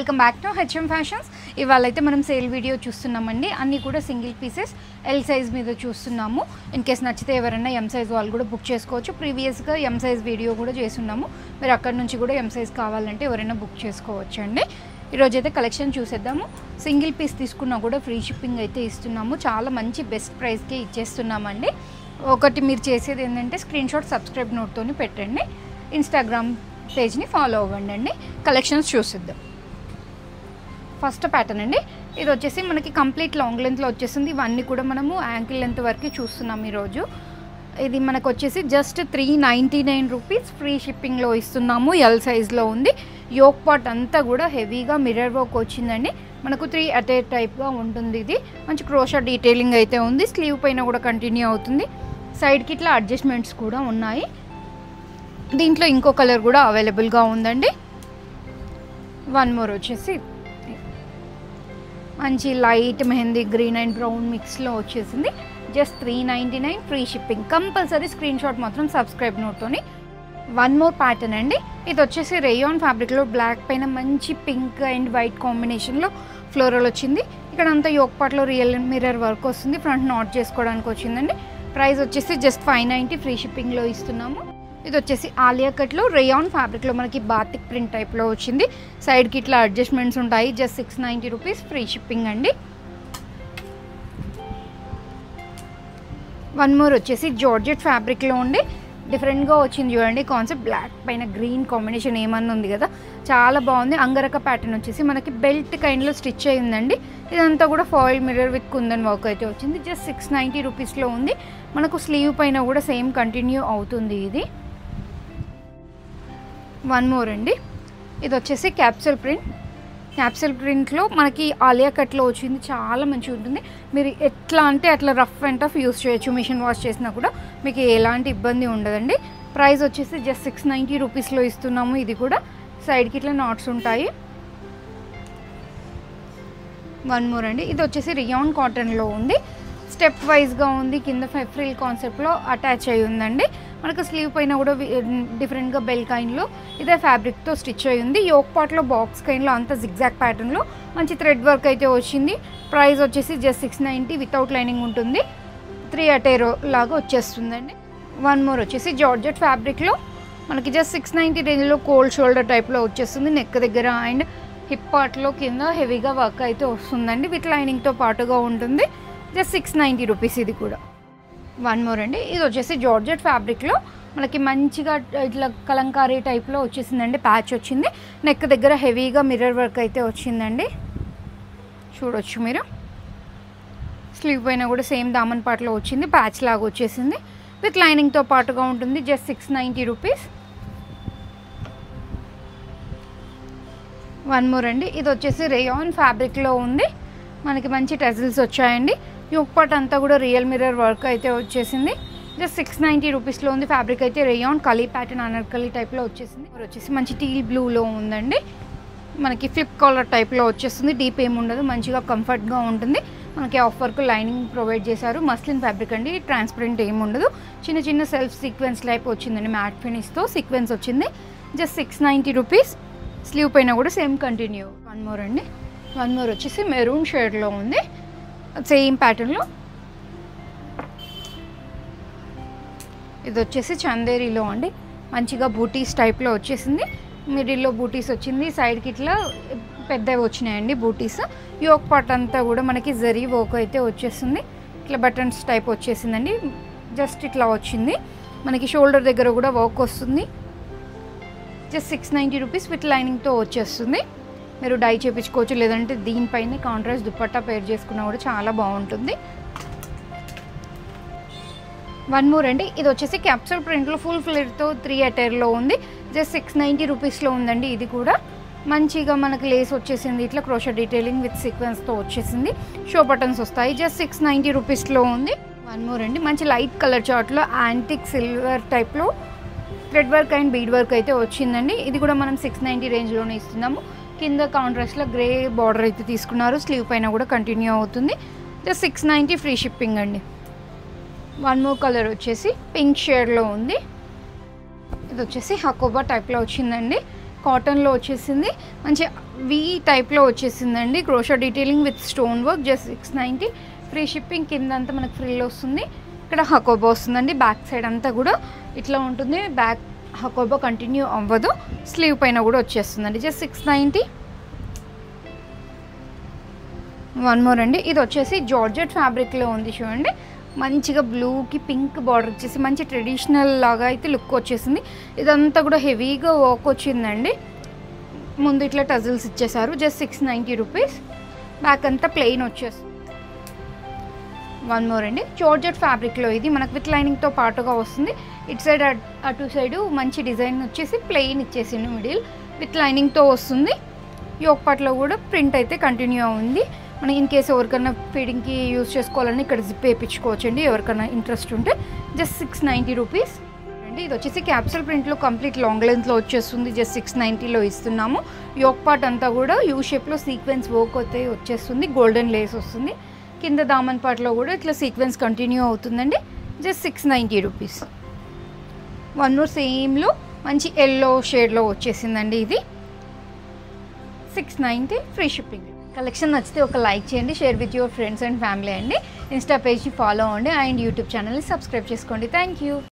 welcome back to HM fashions ఇవాళ అయితే మనం సేల్ వీడియో చూస్తున్నామండి అన్నీ కూడా సింగిల్ పీసెస్ ఎల్ సైజ్ మీద చూస్తున్నాము ఇన్ కేస్ నచ్చితే ఎవరైనా ఎం సైజ్ వాళ్ళు కూడా బుక్ చేసుకోవచ్చు ప్రీవియస్గా ఎం సైజ్ వీడియో కూడా చేస్తున్నాము మీరు అక్కడ నుంచి కూడా ఎం సైజ్ కావాలంటే ఎవరైనా బుక్ చేసుకోవచ్చు అండి ఈరోజు అయితే కలెక్షన్ చూసేద్దాము సింగిల్ పీస్ తీసుకున్నా కూడా ఫ్రీ షిప్పింగ్ అయితే ఇస్తున్నాము చాలా మంచి బెస్ట్ ప్రైస్కే ఇచ్చేస్తున్నామండి ఒకటి మీరు చేసేది ఏంటంటే స్క్రీన్ షాట్ సబ్స్క్రైబ్ నోట్తోని పెట్టండి ఇన్స్టాగ్రామ్ పేజ్ని ఫాలో అవ్వండి అండి కలెక్షన్స్ చూసిద్దాం ఫస్ట్ ప్యాటర్న్ అండి ఇది వచ్చేసి మనకి కంప్లీట్ లాంగ్ లెంత్లో వచ్చేసింది ఇవన్నీ కూడా మనము యాంకిల్ లెంత్ వరకు చూస్తున్నాం ఈరోజు ఇది మనకు వచ్చేసి just three ninety nine rupees free షిప్పింగ్లో ఇస్తున్నాము ఎల్ సైజ్లో ఉంది యోక్ పాట్ అంతా కూడా హెవీగా మిర్రర్ వర్క్ వచ్చిందండి మనకు త్రీ అటే టైప్గా ఉంటుంది ఇది మంచి క్రోషా డీటెయిలింగ్ అయితే ఉంది స్లీవ్ పైన కూడా కంటిన్యూ అవుతుంది సైడ్కి ఇట్లా అడ్జస్ట్మెంట్స్ కూడా ఉన్నాయి దీంట్లో ఇంకో కలర్ కూడా అవైలబుల్గా ఉందండి వన్ మోర్ వచ్చేసి మంచి light mehndi green and brown మిక్స్లో వచ్చేసింది just three ninety nine free shipping compulsory screen shot మాత్రం సబ్స్క్రైబ్ నోట్తోని వన్ మోర్ ప్యాటర్న్ అండి ఇది వచ్చేసి రేయాన్ ఫ్యాబ్రిక్లో బ్లాక్ పైన మంచి పింక్ అండ్ వైట్ కాంబినేషన్లో ఫ్లోరల్ వచ్చింది ఇక్కడ అంతా యోక్ పాట్లో రియల్ మిర్రర్ వర్క్ వస్తుంది ఫ్రంట్ నాట్ చేసుకోవడానికి వచ్చిందండి ప్రైస్ వచ్చేసి జస్ట్ ఫైవ్ నైంటీ ఫ్రీ షిప్పింగ్లో ఇస్తున్నాము ఇది వచ్చేసి ఆలియా కట్లో రేయాన్ ఫ్యాబ్రిక్లో మనకి బాతిక్ ప్రింట్ టైప్లో వచ్చింది సైడ్కి ఇట్లా అడ్జస్ట్మెంట్స్ ఉంటాయి just six ninety rupees free shipping అండి వన్ మోర్ వచ్చేసి జార్జెట్ ఫ్యాబ్రిక్లో ఉండి డిఫరెంట్గా వచ్చింది చూడండి కాన్సెప్ట్ బ్లాక్ పైన గ్రీన్ కాంబినేషన్ ఏమన్నా ఉంది కదా చాలా బాగుంది అంగరక ప్యాటర్న్ వచ్చేసి మనకి బెల్ట్ కైండ్లో స్టిచ్ అయిందండి ఇదంతా కూడా foil mirror with kundan work అయితే వచ్చింది జస్ట్ సిక్స్ నైంటీ రూపీస్లో ఉంది మనకు స్లీవ్ పైన కూడా సేమ్ కంటిన్యూ అవుతుంది ఇది వన్ మోర్ అండి ఇది వచ్చేసి క్యాప్సూల్ ప్రింట్ క్యాప్సూల్ ప్రింట్లో మనకి ఆలియా కట్లో వచ్చింది చాలా మంచిగా ఉంటుంది మీరు ఎట్లా అంటే అట్లా రఫ్ అండ్ టఫ్ యూస్ చేయొచ్చు మిషన్ వాష్ చేసినా కూడా మీకు ఎలాంటి ఇబ్బంది ఉండదండి ప్రైస్ వచ్చేసి జస్ట్ సిక్స్ నైంటీ రూపీస్లో ఇస్తున్నాము ఇది కూడా సైడ్కి ఇట్లా నాట్స్ ఉంటాయి వన్ మోర్ అండి ఇది వచ్చేసి రియాన్ కాటన్లో ఉంది స్టెప్ వైజ్గా ఉంది కింద ఫెఫ్రిల్ కాన్సెప్ట్లో అటాచ్ అయి ఉందండి మనకు స్లీవ్ పైన కూడా డిఫరెంట్గా బెల్ కైన్లో ఇదే ఫ్యాబ్రిక్తో స్టిచ్ అయి ఉంది యోక్ పాట్లో బాక్స్ కైన్లో అంత జిగ్జాక్ ప్యాటర్న్లో మంచి థ్రెడ్ వర్క్ అయితే వచ్చింది ప్రైస్ వచ్చేసి just six ninety without lining ఉంటుంది త్రీ అటేరో లాగా వచ్చేస్తుందండి వన్ మోర్ వచ్చేసి జార్జెట్ ఫ్యాబ్రిక్లో మనకి జస్ట్ సిక్స్ నైంటీ రేంజ్లో కోల్డ్ షోల్డర్ టైప్లో వచ్చేస్తుంది నెక్ దగ్గర అండ్ హిప్ పార్ట్లో కింద హెవీగా వర్క్ అయితే వస్తుందండి విత్ లైనింగ్తో పాటుగా ఉంటుంది జస్ట్ సిక్స్ నైంటీ రూపీస్ ఇది కూడా వన్ మోర్ అండి ఇది వచ్చేసి జార్జెట్ ఫ్యాబ్రిక్లో మనకి మంచిగా ఇట్లా కలంకారీ టైప్లో వచ్చేసిందండి ప్యాచ్ వచ్చింది నెక్ దగ్గర హెవీగా మిర్రర్ వర్క్ అయితే వచ్చిందండి చూడొచ్చు మీరు స్లీవ్ పైన కూడా సేమ్ దామన్ పాటలో వచ్చింది ప్యాచ్ లాగా వచ్చేసింది విత్ లైనింగ్తో పాటుగా ఉంటుంది just six ninety rupees one more అండి ఇది వచ్చేసి రేయాన్ ఫ్యాబ్రిక్లో ఉంది మనకి మంచి టెజిల్స్ వచ్చాయండి యోక్ పార్ట్ అంతా కూడా రియల్ మిర్రర్ వర్క్ అయితే వచ్చేసింది జస్ట్ సిక్స్ నైంటీ రూపీస్లో ఉంది ఫ్యాబ్రిక్ అయితే రేయాన్ కలీ ప్యాటర్న్ అనర్కలీ టైప్లో వచ్చేసింది మరి వచ్చేసి మంచి టీల్ బ్లూలో ఉందండి మనకి ఫ్లిప్ కాలర్ టైప్లో వచ్చేస్తుంది డీప్ ఏమి ఉండదు మంచిగా కంఫర్ట్గా ఉంటుంది మనకి ఆఫ్ వర్క్ లైనింగ్ ప్రొవైడ్ చేశారు మస్లిన్ ఫ్యాబ్రిక్ అండి ట్రాన్స్పరెంట్ ఏమి ఉండదు చిన్న చిన్న సెల్ఫ్ సీక్వెన్స్ టైప్ వచ్చిందండి మ్యాట్ ఫినిష్తో సీక్వెన్స్ వచ్చింది just six ninety rupees sleeve పైన కూడా సేమ్ కంటిన్యూ వన్ మోర్ అండి వన్ మోర్ వచ్చేసి మెరూన్ షేడ్లో ఉంది సేమ్ ప్యాటర్న్లో ఇది వచ్చేసి చందేరిలో అండి మంచిగా బూటీస్ టైప్లో వచ్చేసింది మిడిల్లో బూటీస్ వచ్చింది సైడ్కి ఇట్లా పెద్దవి వచ్చినాయండి బూటీస్ యోక్ పార్ట్ అంతా కూడా మనకి జరీ వర్క్ అయితే వచ్చేస్తుంది ఇట్లా బటన్స్ టైప్ వచ్చేసిందండి జస్ట్ ఇట్లా వచ్చింది మనకి షోల్డర్ దగ్గర కూడా వర్క్ వస్తుంది just six ninety rupees with లైనింగ్తో వచ్చేస్తుంది మీరు డై చేయించుకోవచ్చు లేదంటే దీనిపైన కాంట్రాస్ట్ దుప్పట్టా పేర్ చేసుకున్నా కూడా చాలా బాగుంటుంది వన్ మోర్ అండి ఇది వచ్చేసి క్యాప్సూల్ ప్రింట్లో ఫుల్ ఫ్లేర్తో త్రీ అటైర్లో ఉంది జస్ట్ సిక్స్ నైంటీ రూపీస్లో ఉందండి ఇది కూడా మంచిగా మనకి లేస్ వచ్చేసింది ఇట్లా క్రోషా డీటెయిలింగ్ విత్ సీక్వెన్స్తో వచ్చేసింది షో బటన్స్ వస్తాయి జస్ట్ సిక్స్ నైంటీ రూపీస్లో ఉంది వన్ మోర్ అండి మంచి లైట్ కలర్ చార్ట్లో యాంటిక్ సిల్వర్ టైప్లో thread work and bead work అయితే వచ్చిందండి ఇది కూడా మనం సిక్స్ నైంటీ రేంజ్లోనే ఇస్తున్నాము కింద కాంట్రాస్ట్లో గ్రే బార్డర్ అయితే తీసుకున్నారు స్లీవ్ పైన కూడా కంటిన్యూ అవుతుంది just six ninety free shipping అండి వన్ మోర్ కలర్ వచ్చేసి పింక్ షేడ్లో ఉంది ఇది వచ్చేసి హకోబా టైప్లో వచ్చిందండి కాటన్లో వచ్చేసింది మంచి వి టైప్లో వచ్చేసిందండి crochet detailing with stone work just six ninety free shipping కింద అంతా మనకు ఫ్రీలో వస్తుంది ఇక్కడ హకోబా వస్తుందండి బ్యాక్ సైడ్ అంతా కూడా ఇట్లా ఉంటుంది బ్యాక్ హకోబా కంటిన్యూ అవ్వదు స్లీవ్ పైన కూడా వచ్చేస్తుందండి just six ninety one more అండి ఇది వచ్చేసి జార్జెట్ ఫ్యాబ్రిక్లో ఉంది చూడండి మంచిగా బ్లూకి పింక్ బార్డర్ వచ్చేసి మంచి ట్రెడిషనల్ లాగా అయితే లుక్ వచ్చేసింది ఇదంతా కూడా హెవీగా వర్క్ వచ్చిందండి ముందు ఇట్లా టజిల్స్ ఇచ్చేసారు just six ninety rupees back అంతా ప్లెయిన్ వచ్చేస్తుంది వన్ మోర్ అండి జార్జెట్ ఫ్యాబ్రిక్లో ఇది మనకు విత్ లైనింగ్తో పాటుగా వస్తుంది ఇటు సైడ్ అటు సైడు మంచి డిజైన్ వచ్చేసి ప్లెయిన్ ఇచ్చేసింది మిడిల్ విత్ లైనింగ్తో వస్తుంది యోక్ పార్ట్లో కూడా ప్రింట్ అయితే కంటిన్యూ ఉంది మనం ఇన్ కేసు ఎవరికైనా ఫీడింగ్కి యూస్ చేసుకోవాలని ఇక్కడ జిప్ వేయించుకోవచ్చు అండి ఎవరికైనా ఇంట్రెస్ట్ ఉంటే జస్ట్ సిక్స్ నైంటీ రూపీస్ అండి ఇది వచ్చేసి క్యాప్సల్ ప్రింట్లో కంప్లీట్ లాంగ్ లెంత్లో వచ్చేస్తుంది జస్ట్ సిక్స్ నైంటీలో ఇస్తున్నాము యోక్ పార్ట్ అంతా కూడా యూ షేప్లో సీక్వెన్స్ వర్క్ అయితే వచ్చేస్తుంది గోల్డెన్ లేస్ వస్తుంది కింద దామన్ పార్ట్లో కూడా ఇట్లా సీక్వెన్స్ కంటిన్యూ అవుతుందండి just six ninety rupees one more సేమ్లో మంచి ఎల్లో షేడ్లో వచ్చేసిందండి ఇది six ninety free shipping collection నచ్చితే ఒక లైక్ చేయండి share with your friends and family అండి ఇన్స్టా పేజ్ని ఫాలో అవ్వండి అండ్ యూట్యూబ్ ఛానల్ని సబ్స్క్రైబ్ చేసుకోండి థ్యాంక్ యూ